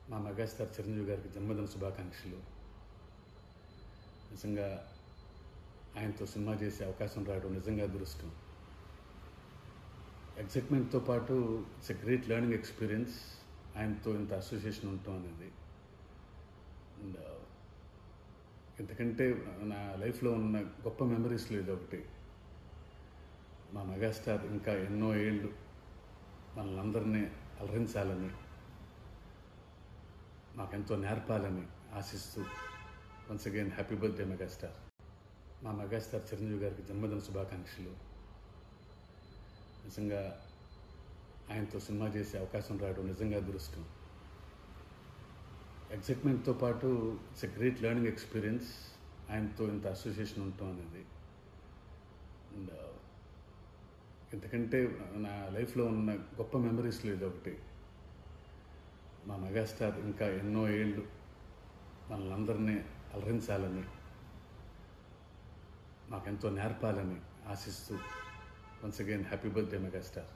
మా మెగాస్టార్ చిరంజీవి గారికి జన్మదిన శుభాకాంక్షలు నిజంగా ఆయనతో సినిమా చేసే అవకాశం రావడం నిజంగా అదృష్టం ఎగ్జైట్మెంట్తో పాటు it's a great learning experience ఆయనతో ఇంత అసోసియేషన్ ఉండటం అనేది అండ్ ఇంతకంటే నా లైఫ్లో ఉన్న గొప్ప మెమరీస్లో ఇది ఒకటి మా మెగాస్టార్ ఇంకా ఎన్నో ఏళ్ళు మనల్ని అందరినీ అలరించాలని మాకెంతో నేర్పాలని ఆశిస్తూ once again happy birthday megastar మా మెగాస్టార్ చిరంజీవి గారికి జన్మదిన శుభాకాంక్షలు నిజంగా ఆయనతో సినిమా చేసే అవకాశం రావడం నిజంగా అదృష్టం ఎగ్జైట్మెంట్తో పాటు it's a great learning experience ఆయనతో ఇంత అసోసియేషన్ ఉండటం అనేది అండ్ ఇంతకంటే నా లైఫ్లో ఉన్న గొప్ప మెమరీస్లో ఇది ఒకటి మా మెగాస్టార్ ఇంకా ఎన్నో ఏళ్ళు మనల్ని అందరినీ అలరించాలని మాకెంతో నేర్పాలని ఆశిస్తూ once again happy birthday megastar